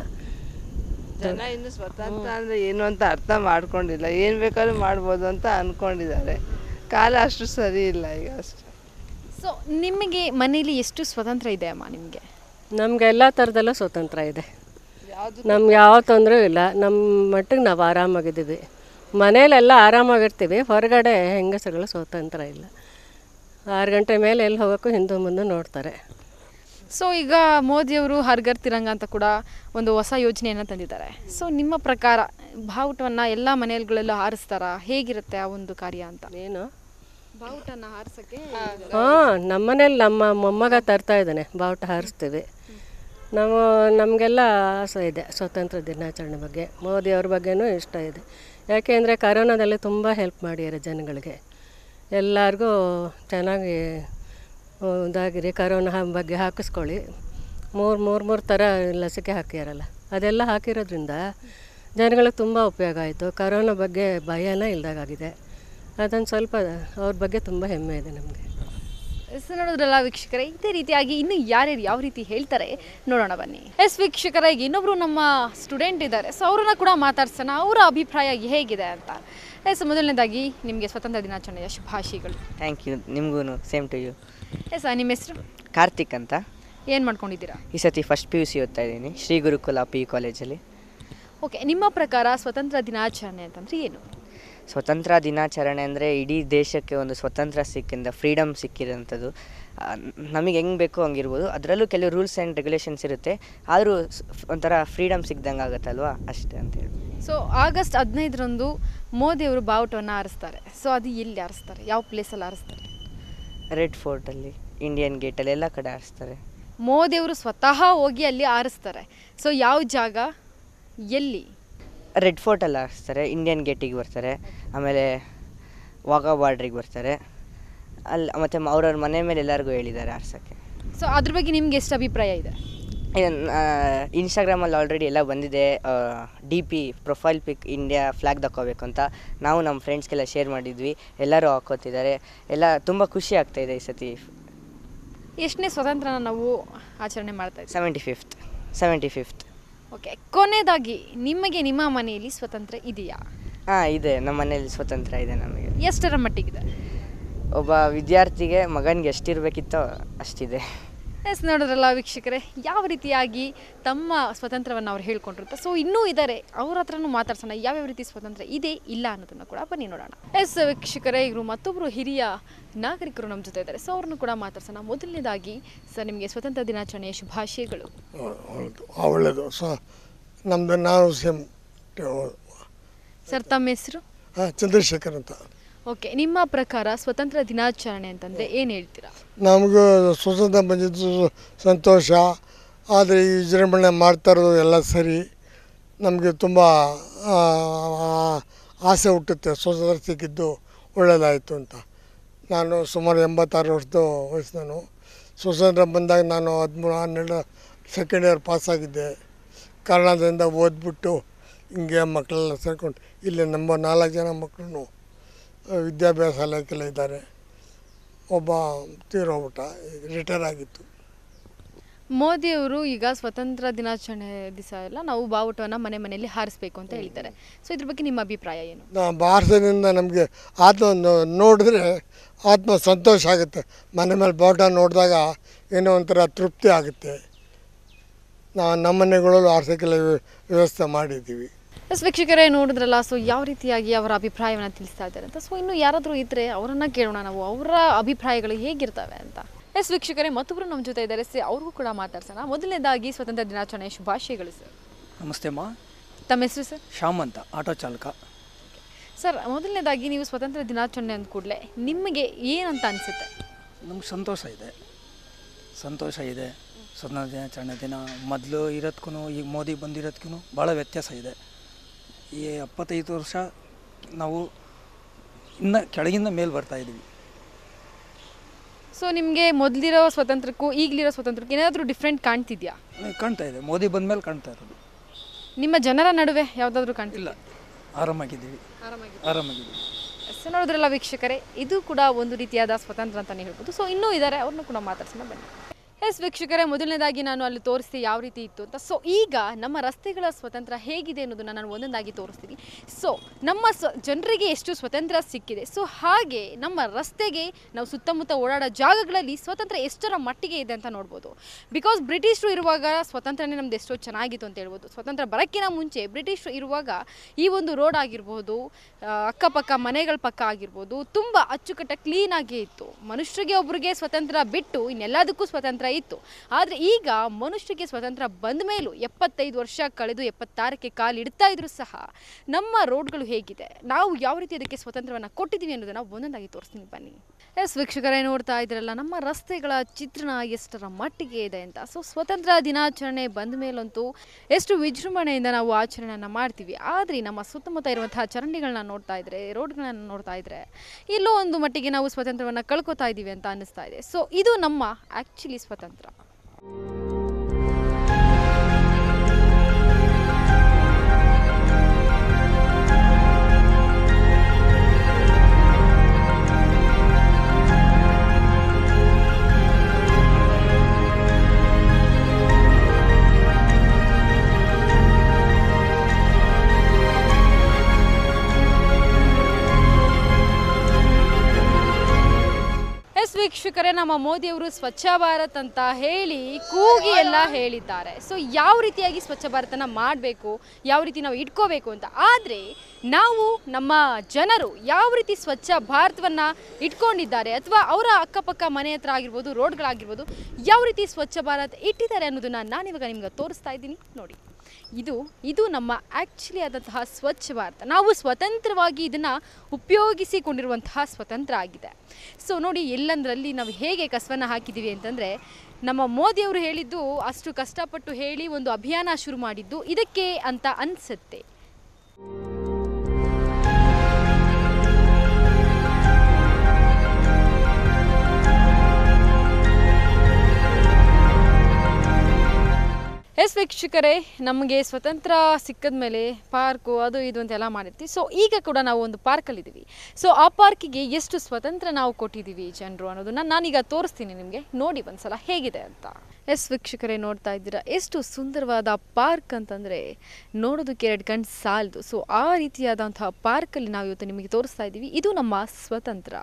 I: ಜನ ಇನ್ನು ಸ್ವತಂತ್ರ ಅಂದರೆ ಏನು ಅಂತ ಅರ್ಥ ಮಾಡ್ಕೊಂಡಿಲ್ಲ ಏನು ಬೇಕಾದ್ರೂ ಮಾಡ್ಬೋದು ಅಂತ ಅಂದ್ಕೊಂಡಿದ್ದಾರೆ ಕಾಲ ಅಷ್ಟು ಸರಿ ಇಲ್ಲ ಈಗ ಅಷ್ಟು
A: ಸೊ ನಿಮಗೆ ಮನೇಲಿ ಎಷ್ಟು ಸ್ವತಂತ್ರ ಇದೆ ಅಮ್ಮ ನಿಮಗೆ
H: ನಮ್ಗೆ ಎಲ್ಲ ಥರದಲ್ಲೂ ಸ್ವತಂತ್ರ ಇದೆ ನಮ್ಗೆ ಯಾವ ತೊಂದರೆಯೂ ಇಲ್ಲ ನಮ್ಮ ಮಟ್ಟಿಗೆ ನಾವು ಆರಾಮಾಗಿದ್ದೀವಿ ಮನೇಲೆಲ್ಲ ಆರಾಮಾಗಿರ್ತೀವಿ ಹೊರಗಡೆ ಹೆಂಗಸರುಗಳು ಸ್ವತಂತ್ರ ಇಲ್ಲ ಆರು ಗಂಟೆ ಮೇಲೆ ಎಲ್ಲಿ ಹೋಗೋಕ್ಕೂ ಹಿಂದೆ ಮುಂದೆ ನೋಡ್ತಾರೆ
A: ಸೊ ಈಗ ಮೋದಿಯವರು ಹರ್ಗರ್ ತಿರಂಗ ಅಂತ ಕೂಡ ಒಂದು ಹೊಸ ಯೋಜನೆಯನ್ನು ತಂದಿದ್ದಾರೆ ಸೊ ನಿಮ್ಮ ಪ್ರಕಾರ ಬಾವುಟವನ್ನು ಎಲ್ಲ ಮನೆಗಳಲ್ಲೂ ಹಾರಿಸ್ತಾರಾ ಹೇಗಿರುತ್ತೆ ಆ ಒಂದು ಕಾರ್ಯ ಅಂತ
H: ಏನು
A: ಬಾವುಟನ ಹಾರಿಸೋಕ್ಕೆ
H: ಹಾಂ ನಮ್ಮನೇಲಿ ನಮ್ಮ ಮೊಮ್ಮಗ ತರ್ತಾ ಇದ್ದಾನೆ ಬಾವುಟ ಹಾರಿಸ್ತೀವಿ ನಾವು ನಮಗೆಲ್ಲ ಆಸೆ ಇದೆ ಸ್ವಾತಂತ್ರ್ಯ ದಿನಾಚರಣೆ ಬಗ್ಗೆ ಮೋದಿಯವ್ರ ಬಗ್ಗೆನೂ ಇಷ್ಟ ಇದೆ ಯಾಕೆ ಅಂದರೆ ಕರೋನಾದಲ್ಲಿ ತುಂಬ ಹೆಲ್ಪ್ ಮಾಡಿದ್ದಾರೆ ಜನಗಳಿಗೆ ಎಲ್ಲರಿಗೂ ಚೆನ್ನಾಗಿ ಆ, ಇದಾಗಿರಿ ಕರೋನಾ ಹ- ಬಗ್ಗೆ ಹಾಕಿಸ್ಕೊಳ್ಳಿ ಮೂರು ಮೂರು ಮೂರು ಥರ ಲಸಿಕೆ ಹಾಕಿಯಾರಲ್ಲ ಅದೆಲ್ಲ ಹಾಕಿರೋದ್ರಿಂದ ಜನಗಳಿಗೆ ತುಂಬ ಉಪಯೋಗ ಆಯಿತು ಕರೋನಾ ಬಗ್ಗೆ ಭಯನೇ ಇಲ್ದಾಗಿದೆ ಅದೊಂದು ಸ್ವಲ್ಪ ಅವ್ರ ಬಗ್ಗೆ ತುಂಬ ಹೆಮ್ಮೆ ಇದೆ ನಮಗೆ
A: ಎಸ್ ನೋಡಿದ್ರಲ್ಲ ವೀಕ್ಷಕರೇ ಇದೇ ರೀತಿಯಾಗಿ ಇನ್ನು ಯಾರ್ಯಾರು ಯಾವ ರೀತಿ ಹೇಳ್ತಾರೆ ನೋಡೋಣ ಬನ್ನಿ ಎಸ್ ವೀಕ್ಷಕರ ಈಗ ಇನ್ನೊಬ್ರು ನಮ್ಮ ಸ್ಟೂಡೆಂಟ್ ಇದ್ದಾರೆ ಸೊ ಅವ್ರನ್ನ ಕೂಡ ಮಾತಾಡ್ಸೋಣ ಅವರ ಅಭಿಪ್ರಾಯ ಹೇಗಿದೆ ಅಂತ ಎಸ್ ಮೊದಲನೇದಾಗಿ ನಿಮಗೆ ಸ್ವತಂತ್ರ ದಿನಾಚರಣೆಯ ಶುಭಾಶಯಗಳು
J: ಥ್ಯಾಂಕ್ ಯು ನಿಮಗೂ ಸೇಮ್ ಟು ಯು
A: ಎಸ್ ನಿಮ್ಮ ಹೆಸರು
J: ಕಾರ್ತಿಕ್ ಅಂತ
A: ಏನು ಮಾಡ್ಕೊಂಡಿದ್ದೀರಾ
J: ಈ ಸತಿ ಫಸ್ಟ್ ಪಿ ಯು ಸಿ ಓದ್ತಾ ಇದ್ದೀನಿ ಶ್ರೀ ಗುರುಕುಲ ಪಿ ಯು ಕಾಲೇಜಲ್ಲಿ
A: ಓಕೆ ನಿಮ್ಮ ಪ್ರಕಾರ ಸ್ವತಂತ್ರ ದಿನಾಚರಣೆ ಅಂತಂದ್ರೆ ಏನು
J: ಸ್ವತಂತ್ರ ದಿನಾಚರಣೆ ಅಂದರೆ ಇಡೀ ದೇಶಕ್ಕೆ ಒಂದು ಸ್ವತಂತ್ರ ಸಿಕ್ಕಿಂದ ಫ್ರೀಡಮ್ ಸಿಕ್ಕಿರೋಂಥದ್ದು ಆ, ನಮಗೆ ಹೆಂಗೆ ಬೇಕೋ ಹಂಗಿರ್ಬೋದು ಅದರಲ್ಲೂ ಕೆಲವು ರೂಲ್ಸ್ ಆ್ಯಂಡ್ ರೆಗ್ಯುಲೇಷನ್ಸ್ ಇರುತ್ತೆ ಆದರೂ ಒಂಥರ ಫ್ರೀಡಮ್ ಸಿಕ್ದಂಗೆ ಆಗುತ್ತಲ್ವಾ ಅಷ್ಟೇ ಅಂತೇಳಿ
A: ಸೊ ಆಗಸ್ಟ್ ಹದಿನೈದರಂದು ಮೋದಿಯವರು ಬಾವುಟವನ್ನು ಹಾರಿಸ್ತಾರೆ ಸೊ ಅದು ಎಲ್ಲಿ ಹಾರಿಸ್ತಾರೆ ಯಾವ ಪ್ಲೇಸಲ್ಲಿ ಹಾರಿಸ್ತಾರೆ
J: ರೆಡ್ ಫೋರ್ಟಲ್ಲಿ ಇಂಡಿಯನ್ ಗೇಟಲ್ಲಿ ಎಲ್ಲ ಕಡೆ ಆರಿಸ್ತಾರೆ
A: ಮೋದಿಯವರು ಸ್ವತಃ ಹೋಗಿ ಅಲ್ಲಿ ಹಾರಿಸ್ತಾರೆ ಸೊ ಯಾವ ಜಾಗ ಎಲ್ಲಿ
J: ರೆಡ್ ಫೋರ್ಟಲ್ಲಿ ಹಾರಿಸ್ತಾರೆ ಇಂಡಿಯನ್ ಗೇಟಿಗೆ ಬರ್ತಾರೆ ಆಮೇಲೆ ವಾಘಾ ಬಾರ್ಡ್ರಿಗೆ ಬರ್ತಾರೆ ಅಲ್ಲಿ ಮತ್ತು ಅವ್ರವ್ರ ಮನೆ ಮೇಲೆ ಎಲ್ಲರಿಗೂ ಹೇಳಿದ್ದಾರೆ ಆರ್ಸೋಕ್ಕೆ
A: ಸೊ ಅದ್ರ ಬಗ್ಗೆ ನಿಮ್ಗೆ ಎಷ್ಟು ಅಭಿಪ್ರಾಯ ಇದೆ
J: ಇನ್ಸ್ಟಾಗ್ರಾಮಲ್ಲಿ ಆಲ್ರೆಡಿ ಎಲ್ಲ ಬಂದಿದೆ D P profile pic India flag ತಗೋಬೇಕು ಅಂತ ನಾವು ನಮ್ಮ ಫ್ರೆಂಡ್ಸ್ಗೆಲ್ಲ ಶೇರ್ ಮಾಡಿದ್ವಿ ಎಲ್ಲರೂ ಹಾಕೋತಿದ್ದಾರೆ ಎಲ್ಲ ತುಂಬ ಖುಷಿ ಆಗ್ತಾಯಿದೆ ಈ ಸತಿ
A: ಎಷ್ಟನೇ ಸ್ವತಂತ್ರನ ನಾವು ಆಚರಣೆ ಮಾಡ್ತಾ ಇದ್ದೀವಿ
J: seventy fifth seventy fifth
A: okay ಕೊನೆಯದಾಗಿ ನಿಮಗೆ ನಿಮ್ಮ ಮನೆಯಲ್ಲಿ ಸ್ವತಂತ್ರ ಇದೆಯಾ
J: ಹಾಂ ಇದೆ ನಮ್ಮ ಮನೇಲಿ ಸ್ವತಂತ್ರ ಇದೆ ನಮಗೆ
A: ಎಷ್ಟರ ಮಟ್ಟಿಗಿದೆ
J: ಒಬ್ಬ ವಿದ್ಯಾರ್ಥಿಗೆ ಮಗನಿಗೆ ಎಷ್ಟಿರಬೇಕಿತ್ತೋ ಅಷ್ಟಿದೆ
A: ಎಸ್ ನೋಡಿದ್ರಲ್ಲ ವೀಕ್ಷಕರೇ ಯಾವ ರೀತಿಯಾಗಿ ತಮ್ಮ ಸ್ವತಂತ್ರವನ್ನು ಅವ್ರು ಹೇಳ್ಕೊಂಡಿರುತ್ತೆ ಸೊ ಇನ್ನೂ ಇದ್ದಾರೆ ಅವ್ರ ಹತ್ರನೂ ಮಾತಾಡ್ಸೋಣ ಯಾವ್ಯಾವ ರೀತಿ ಸ್ವತಂತ್ರ ಇದೆ ಇಲ್ಲ ಅನ್ನೋದನ್ನು ಕೂಡ ಬನ್ನಿ ನೋಡೋಣ ಎಸ್ ವೀಕ್ಷಕರೇ ಇವರು ಮತ್ತೊಬ್ಬರು ಹಿರಿಯ ನಾಗರಿಕರು ನಮ್ಮ ಜೊತೆ ಇದ್ದಾರೆ ಸೊ ಅವ್ರನ್ನು ಕೂಡ ಮಾತಾಡ್ಸೋಣ ಮೊದಲನೇದಾಗಿ ಸರ್ ನಿಮಗೆ ಸ್ವತಂತ್ರ ದಿನಾಚರಣೆಯ ಶುಭಾಶಯಗಳು
K: ಹೌದು ಒಳ್ಳೆಯದು ಸ ನಮ್ಮದು ನಾವು ಸೇಮ್
A: ಸರ್ ತಮ್ಮ ಹೆಸರು
K: ಹಾಂ ಚಂದ್ರಶೇಖರ್ ಅಂತ
A: ಓಕೆ ನಿಮ್ಮ ಪ್ರಕಾರ ಸ್ವತಂತ್ರ ದಿನಾಚರಣೆ ಅಂತಂದರೆ ಏನು ಹೇಳ್ತೀರಾ
K: ನಮಗೂ ಸ್ವತಂತ್ರ ಬಂದಿದ್ದು ಸಂತೋಷ ಆದರೆ ಈ ವಿಜೃಂಭಣೆ ಮಾಡ್ತಾ ಇರೋದು ಎಲ್ಲ ಸರಿ ನಮಗೆ ತುಂಬ ಆ, ಆಸೆ ಹುಟ್ಟುತ್ತೆ ಸ್ವತಂತ್ರ ಸಿಕ್ಕಿದ್ದು ಒಳ್ಳೆಯದಾಯಿತು ಅಂತ ನಾನು ಸುಮಾರು ಎಂಬತ್ತಾರು ವರ್ಷದ ವಯಸ್ಸಿನನು ಸ್ವತಂತ್ರ ಬಂದಾಗ ನಾನು ಹದಿಮೂರು ಹನ್ನೆರಡು ಸೆಕೆಂಡ್ ಇಯರ್ ಪಾಸಾಗಿದ್ದೆ ಕಾರಣದಿಂದ ಓದ್ಬಿಟ್ಟು ಹಿಂಗೆ ಮಕ್ಕಳೆಲ್ಲ ಸೇರ್ಕೊಂಡು ಇಲ್ಲಿ ನಮ್ಮ ನಾಲ್ಕು ಜನ ಮಕ್ಕಳು ವಿದ್ಯಾಭ್ಯಾಸ ಇಲಾಖೆಲ್ಲ ಇದ್ದಾರೆ ಒಬ್ಬ ತೀರೋಗ್ಬಿಟ್ಟ ರಿಟೈರ್ ಆಗಿತ್ತು
A: ಮೋದಿಯವರು ಈಗ ಸ್ವತಂತ್ರ ದಿನಾಚರಣೆ ದಿವಸ ಎಲ್ಲ ನಾವು ಬಾವುಟವನ್ನು ಮನೆ ಮನೆಯಲ್ಲಿ ಹಾರಿಸ್ಬೇಕು ಅಂತ ಹೇಳ್ತಾರೆ ಸೊ ಇದ್ರ ಬಗ್ಗೆ ನಿಮ್ಮ ಅಭಿಪ್ರಾಯ ಏನು
K: ನಾ- ಭಾರತದಿಂದ ನಮಗೆ ಆತ್ಮ ನೋ- ನೋಡಿದ್ರೆ ಆತ್ಮ ಸಂತೋಷ ಆಗುತ್ತೆ ಮನೆ ಮೇಲೆ ಬಾವುಟ ನೋಡಿದಾಗ ಏನೋ ಒಂಥರ ತೃಪ್ತಿ ಆಗುತ್ತೆ ನಾವು ನಮ್ಮ ಮನೆಗಳಲ್ಲೂ ಆರ್ಥಿಕ ವ್ಯವಸ್ಥೆ ಮಾಡಿದ್ದೀವಿ
A: ಎಸ್ ವೀಕ್ಷಕರೇ ನೋಡಿದ್ರಲ್ಲ ಸೊ ಯಾವ ರೀತಿಯಾಗಿ ಅವರ ಅಭಿಪ್ರಾಯವನ್ನು ತಿಳಿಸ್ತಾ ಇದ್ದಾರೆ ಅಂತ ಸೊ ಇನ್ನು ಯಾರಾದರೂ ಇದ್ದರೆ ಅವರನ್ನು ಕೇಳೋಣ ನಾವು ಅವರ ಅಭಿಪ್ರಾಯಗಳು ಹೇಗಿರ್ತವೆ ಅಂತ ಎಸ್ ವೀಕ್ಷಕರೇ ಮತ್ತೊಬ್ಬರು ನಮ್ಮ ಜೊತೆ ಇದ್ದಾರೆ ಸಿ ಅವ್ರಿಗೂ ಕೂಡ ಮಾತಾಡ್ಸೋಣ ಮೊದಲನೇದಾಗಿ ಸ್ವತಂತ್ರ ದಿನಾಚರಣೆ ಶುಭಾಶಯಗಳು ಸರ್
L: ನಮಸ್ತೆ ಅಮ್ಮ
A: ತಮ್ಮ ಹೆಸರು ಸರ್
L: ಶ್ಯಾಮ್ ಅಂತ ಆಟೋ ಚಾಲಕ
A: ಸರ್ ಮೊದಲನೇದಾಗಿ ನೀವು ಸ್ವತಂತ್ರ ದಿನಾಚರಣೆ ಅಂದ ಕೂಡಲೇ ನಿಮಗೆ ಏನಂತ ಅನಿಸುತ್ತೆ
L: ನಮ್ಗೆ ಸಂತೋಷ ಇದೆ ಸಂತೋಷ ಇದೆ ಸ್ವತಂತ್ರ ದಿನಾಚರಣೆ ದಿನ ಮೊದಲು ಇರೋದ್ಕೂ ಈಗ ಮೋದಿ ಬಂದಿರೋದ್ಕೂ ಭಾಳ ವ್ಯತ್ಯಾಸ ಇದೆ ಈ ಎಪ್ಪತ್ತೈದು ವರ್ಷ ನಾವು ಇನ್ನು ಕೆಳಗಿಂದ ಮೇಲೆ ಬರ್ತಾ ಇದ್ದೀವಿ
A: ಸೊ ನಿಮಗೆ ಮೊದಲಿರೋ ಸ್ವತಂತ್ರಕ್ಕೂ ಈಗಲಿರೋ ಸ್ವತಂತ್ರಕ್ಕೂ ಏನಾದರೂ ಡಿಫ್ರೆಂಟ್ ಕಾಣ್ತಿದ್ಯಾ
L: ನಮಗೆ ಕಾಣ್ತಾ ಇದೆ ಮೋದಿ ಬಂದ ಮೇಲೆ ಕಾಣ್ತಾ ಇರೋದು
A: ನಿಮ್ಮ ಜನರ ನಡುವೆ ಯಾವುದಾದ್ರೂ ಕಾಣ್ತಿಲ್ಲ
L: ಆರಾಮಾಗಿದ್ದೀವಿ ಆರಾಮಾಗಿದ್ದೀವಿ
A: ಸೊ ನೋಡಿದ್ರಲ್ಲ ವೀಕ್ಷಕರೇ ಇದು ಕೂಡ ಒಂದು ರೀತಿಯಾದ ಸ್ವತಂತ್ರ ಅಂತಲೇ ಹೇಳ್ಬೋದು ಸೊ ಇನ್ನೂ ಇದ್ದಾರೆ ಅವ್ರನ್ನ ಕೂಡ ಮಾತಾಡ್ಸೋಣ ಬನ್ನಿ ಎಸ್ ವೀಕ್ಷಕರೇ ಮೊದಲನೇದಾಗಿ ನಾನು ಅಲ್ಲಿ ತೋರಿಸ್ದೆ ಯಾವ ರೀತಿ ಇತ್ತು ಅಂತ ಸೊ ಈಗ ನಮ್ಮ ರಸ್ತೆಗಳ ಸ್ವತಂತ್ರ ಹೇಗಿದೆ ಅನ್ನೋದನ್ನ ನಾನು ಒಂದೊಂದಾಗಿ ತೋರಿಸ್ತೀನಿ ಸೊ ನಮ್ಮ ಸ್ವ ಜನರಿಗೆ ಎಷ್ಟು ಸ್ವತಂತ್ರ ಸಿಕ್ಕಿದೆ ಸೊ ಹಾಗೆ ನಮ್ಮ ರಸ್ತೆಗೆ ನಾವು ಸುತ್ತಮುತ್ತ ಓಡಾಡೋ ಜಾಗಗಳಲ್ಲಿ ಸ್ವತಂತ್ರ ಎಷ್ಟರ ಮಟ್ಟಿಗೆ ಇದೆ ಅಂತ ನೋಡ್ಬೋದು ಬಿಕಾಸ್ ಬ್ರಿಟಿಷರು ಇರುವಾಗ ಸ್ವತಂತ್ರನೇ ನಮ್ದು ಎಷ್ಟೋ ಚೆನ್ನಾಗಿತ್ತು ಅಂತ ಹೇಳ್ಬೋದು ಸ್ವತಂತ್ರ ಬರೋಕ್ಕಿಂತ ಮುಂಚೆ ಬ್ರಿಟಿಷರು ಇರುವಾಗ ಈ ಒಂದು ರೋಡ್ ಆಗಿರ್ಬೋದು ಆ, ಅಕ್ಕಪಕ್ಕ ಮನೆಗಳ ಪಕ್ಕ ಆಗಿರ್ಬೋದು ತುಂಬ ಅಚ್ಚುಕಟ್ಟ ಕ್ಲೀನಾಗೇ ಇತ್ತು ಮನುಷ್ಯರಿಗೆ ಒಬ್ರಿಗೆ ಸ್ವತಂತ್ರ ಬಿಟ್ಟು ಇನ್ನೆಲ್ಲದಕ್ಕೂ ಸ್ವತಂತ್ರ ಇತ್ತು ಆದರೆ ಈಗ ಮನುಷ್ಯರಿಗೆ ಸ್ವತಂತ್ರ ಬಂದ ಮೇಲೂ ಎಪ್ಪತ್ತೈದು ವರ್ಷ ಕಳೆದು ಎಪ್ಪತ್ತಾರಕ್ಕೆ ಕಾಲಿಡ್ತಾ ಇದ್ರೂ ಸಹ ನಮ್ಮ ರೋಡ್ಗಳು ಹೇಗಿದೆ ನಾವು ಯಾವ ರೀತಿ ಅದಕ್ಕೆ ಸ್ವತಂತ್ರವನ್ನು ಕೊಟ್ಟಿದ್ದೀವಿ ಅನ್ನೋದನ್ನು ಒಂದೊಂದಾಗಿ ತೋರಿಸ್ತೀನಿ ಬನ್ನಿ ಎಸ್ ವೀಕ್ಷಕರೇ ನೋಡ್ತಾ ಇದ್ರಲ್ಲ ನಮ್ಮ ರಸ್ತೆಗಳ ಚಿತ್ರಣ ಎಷ್ಟರ ಮಟ್ಟಿಗೆ ಇದೆ ಅಂತ ಸೊ ಸ್ವತಂತ್ರ ದಿನಾಚರಣೆ ಬಂದ ಮೇಲಂತೂ ಎಷ್ಟು ವಿಜೃಂಭಣೆಯಿಂದ ನಾವು ಆಚರಣೆಯನ್ನು ಮಾಡ್ತೀವಿ ಆದರೆ ನಮ್ಮ ಸುತ್ತಮುತ್ತ ಇರುವಂತಹ ಚರಂಡಿಗಳನ್ನ ನೋಡ್ತಾ ಇದ್ರೆ ರೋಡ್ಗಳನ್ನ ನೋಡ್ತಾ ಇದ್ರೆ ಎಲ್ಲೋ ಒಂದು ಮಟ್ಟಿಗೆ ನಾವು ಸ್ವತಂತ್ರವನ್ನು ಕಳ್ಕೊತಾ ಇದ್ದೀವಿ ಅಂತ ಅನ್ನಿಸ್ತಾ ಇದೆ ಸೊ ಇದು ನಮ್ಮ ಆ್ಯಕ್ಚುಲಿ ಸ್ವತಂತ್ರ ಎಸ್ ವೀಕ್ಷಕರೇ ನಮ್ಮ ಮೋದಿಯವರು ಸ್ವಚ್ಛ ಭಾರತ್ ಅಂತ ಹೇಳಿ ಕೂಗಿ ಎಲ್ಲ ಹೇಳಿದ್ದಾರೆ ಸೊ ಯಾವ ರೀತಿಯಾಗಿ ಸ್ವಚ್ಛ ಭಾರತನ ಮಾಡಬೇಕು ಯಾವ ರೀತಿ ನಾವು ಇಟ್ಕೋಬೇಕು ಅಂತ ಆದರೆ ನಾವು ನಮ್ಮ ಜನರು ಯಾವ ರೀತಿ ಸ್ವಚ್ಛ ಭಾರತವನ್ನು ಇಟ್ಕೊಂಡಿದ್ದಾರೆ ಅಥವಾ ಅವರ ಅಕ್ಕಪಕ್ಕ ಮನೆ ಹತ್ರ ಆಗಿರ್ಬೋದು ರೋಡ್ಗಳಾಗಿರ್ಬೋದು ಯಾವ ರೀತಿ ಸ್ವಚ್ಛ ಭಾರತ್ ಇಟ್ಟಿದ್ದಾರೆ ಅನ್ನೋದನ್ನು ನಾನಿವಾಗ ನಿಮ್ಗೆ ತೋರಿಸ್ತಾ ಇದ್ದೀನಿ ನೋಡಿ ಇದು ಇದು ನಮ್ಮ ಆ್ಯಕ್ಚುಲಿ ಆದಂತಹ ಸ್ವಚ್ಛ ಭಾರತ ನಾವು ಸ್ವತಂತ್ರವಾಗಿ ಇದನ್ನು ಉಪಯೋಗಿಸಿಕೊಂಡಿರುವಂತಹ ಸ್ವತಂತ್ರ ಆಗಿದೆ ಸೊ ನೋಡಿ ಎಲ್ಲಂದ್ರಲ್ಲಿ ನಾವು ಹೇಗೆ ಕಸವನ್ನು ಹಾಕಿದ್ದೀವಿ ಅಂತಂದರೆ ನಮ್ಮ ಮೋದಿಯವರು ಹೇಳಿದ್ದು ಅಷ್ಟು ಕಷ್ಟಪಟ್ಟು ಹೇಳಿ ಒಂದು ಅಭಿಯಾನ ಶುರು ಮಾಡಿದ್ದು ಇದಕ್ಕೆ ಅಂತ ಅನಿಸುತ್ತೆ ಎಸ್ ವೀಕ್ಷಕರೇ ನಮಗೆ ಸ್ವತಂತ್ರ ಸಿಕ್ಕದ ಮೇಲೆ ಪಾರ್ಕು ಅದು ಇದು ಅಂತೆಲ್ಲ ಮಾಡಿರ್ತೀವಿ ಸೊ ಈಗ ಕೂಡ ನಾವು ಒಂದು ಪಾರ್ಕಲ್ಲಿದ್ದೀವಿ ಸೊ ಆ ಪಾರ್ಕಿಗೆ ಎಷ್ಟು ಸ್ವತಂತ್ರ ನಾವು ಕೊಟ್ಟಿದ್ದೀವಿ ಜನರು ಅನ್ನೋದನ್ನ ನಾನೀಗ ತೋರಿಸ್ತೀನಿ ನಿಮಗೆ ನೋಡಿ ಒಂದ್ಸಲ ಹೇಗಿದೆ ಅಂತ ಎಸ್ ವೀಕ್ಷಕರೇ ನೋಡ್ತಾ ಇದ್ದೀರಾ ಎಷ್ಟು ಸುಂದರವಾದ ಪಾರ್ಕ್ ಅಂತಂದರೆ ನೋಡೋದಕ್ಕೆ ಎರಡು ಕಣ್ಣು ಸಾಲದು ಸೊ ಆ ರೀತಿಯಾದಂತಹ ಪಾರ್ಕಲ್ಲಿ ನಾವು ಇವತ್ತು ನಿಮಗೆ ತೋರಿಸ್ತಾ ಇದ್ದೀವಿ ಇದು ನಮ್ಮ ಸ್ವತಂತ್ರ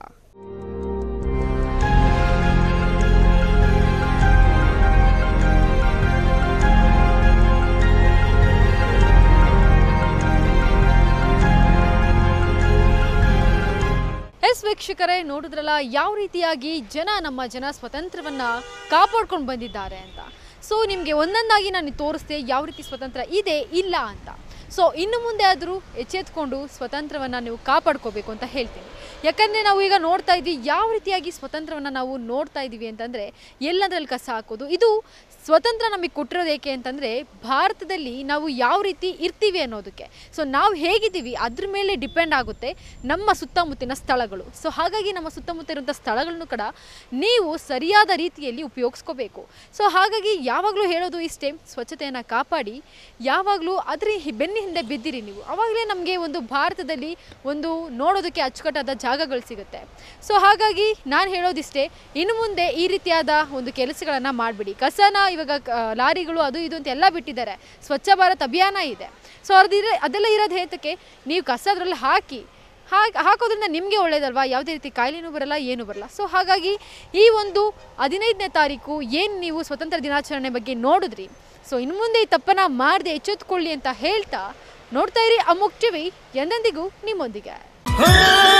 A: ಎಸ್ ವೀಕ್ಷಕರೇ ನೋಡಿದ್ರಲ್ಲ ಯಾವ ರೀತಿಯಾಗಿ ಜನ ನಮ್ಮ ಜನ ಸ್ವತಂತ್ರವನ್ನ ಕಾಪಾಡ್ಕೊಂಡು ಬಂದಿದ್ದಾರೆ ಅಂತ ಸೊ ನಿಮಗೆ ಒಂದೊಂದಾಗಿ ನಾನು ತೋರಿಸ್ದೆ ಯಾವ ರೀತಿ ಸ್ವತಂತ್ರ ಇದೆ ಇಲ್ಲ ಅಂತ ಸೊ ಇನ್ನು ಮುಂದೆ ಆದರೂ ಎಚ್ಚೆತ್ಕೊಂಡು ಸ್ವತಂತ್ರವನ್ನು ನೀವು ಕಾಪಾಡ್ಕೋಬೇಕು ಅಂತ ಹೇಳ್ತೀನಿ ಯಾಕಂದರೆ ನಾವು ಈಗ ನೋಡ್ತಾ ಇದ್ವಿ ಯಾವ ರೀತಿಯಾಗಿ ಸ್ವತಂತ್ರವನ್ನು ನಾವು ನೋಡ್ತಾ ಇದ್ದೀವಿ ಅಂತಂದರೆ ಎಲ್ಲದರಲ್ಲಿ ಕಸ ಹಾಕೋದು ಇದು ಸ್ವತಂತ್ರ ನಮಗೆ ಕೊಟ್ಟಿರೋದು ಏಕೆ ಅಂತಂದರೆ ಭಾರತದಲ್ಲಿ ನಾವು ಯಾವ ರೀತಿ ಇರ್ತೀವಿ ಅನ್ನೋದಕ್ಕೆ ಸೊ ನಾವು ಹೇಗಿದ್ದೀವಿ ಅದ್ರ ಮೇಲೆ ಡಿಪೆಂಡ್ ಆಗುತ್ತೆ ನಮ್ಮ ಸುತ್ತಮುತ್ತಿನ ಸ್ಥಳಗಳು ಸೊ ಹಾಗಾಗಿ ನಮ್ಮ ಸುತ್ತಮುತ್ತ ಇರುವಂಥ ಸ್ಥಳಗಳನ್ನು ಕೂಡ ನೀವು ಸರಿಯಾದ ರೀತಿಯಲ್ಲಿ ಉಪಯೋಗಿಸ್ಕೋಬೇಕು ಸೊ ಹಾಗಾಗಿ ಯಾವಾಗಲೂ ಹೇಳೋದು ಇಷ್ಟೇ ಸ್ವಚ್ಛತೆಯನ್ನು ಕಾಪಾಡಿ ಯಾವಾಗಲೂ ಅದ್ರ ಹಿ- ಬೆನ್ನ ಹಿಂದೆ ಬಿದ್ದಿರಿ ನೀವು ಆವಾಗಲೇ ನಮಗೆ ಒಂದು ಭಾರತದಲ್ಲಿ ಒಂದು ನೋಡೋದಕ್ಕೆ ಅಚ್ಚುಕಟ್ಟಾದ ಜಾಗಗಳು ಸಿಗುತ್ತೆ ಸೊ ಹಾಗಾಗಿ ನಾನು ಹೇಳೋದಿಷ್ಟೇ ಇನ್ನು ಮುಂದೆ ಈ ರೀತಿಯಾದ ಒಂದು ಕೆಲಸಗಳನ್ನು ಮಾಡಿಬಿಡಿ ಕಸನ ಇವಾಗ ಕ- ಲಾರಿಗಳು ಅದು ಇದು ಅಂತ ಎಲ್ಲ ಬಿಟ್ಟಿದ್ದಾರೆ ಸ್ವಚ್ಛ ಭಾರತ್ ಅಭಿಯಾನ ಇದೆ ಸೊ ಅದಿರ ಅದೆಲ್ಲ ಇರೋದು ಹೇತಕ್ಕೆ ನೀವು ಕಸ ಅದರಲ್ಲಿ ಹಾಕಿ ಹಾಗೆ ಹಾಕೋದ್ರಿಂದ ನಿಮಗೆ ಒಳ್ಳೇದಲ್ವಾ ಯಾವುದೇ ರೀತಿ ಕಾಯಿಲೆನೂ ಬರಲ್ಲ ಏನೂ ಬರಲ್ಲ ಸೊ ಹಾಗಾಗಿ ಈ ಒಂದು ಹದಿನೈದನೇ ತಾರೀಕು ಏನು ನೀವು ಸ್ವತಂತ್ರ ದಿನಾಚರಣೆ ಬಗ್ಗೆ ನೋಡಿದ್ರಿ ಸೊ ಇನ್ನು ಮುಂದೆ ಈ ತಪ್ಪನ್ನ ಮಾಡದೆ ಎಚ್ಚೆತ್ತುಕೊಳ್ಳಿ ಅಂತ ಹೇಳ್ತಾ ನೋಡ್ತಾ ಇರಿ ಅಮುಕ್ ಟಿವಿ ಎಂದೆಂದಿಗೂ ನಿಮ್ಮೊಂದಿಗೆ
M: ಆ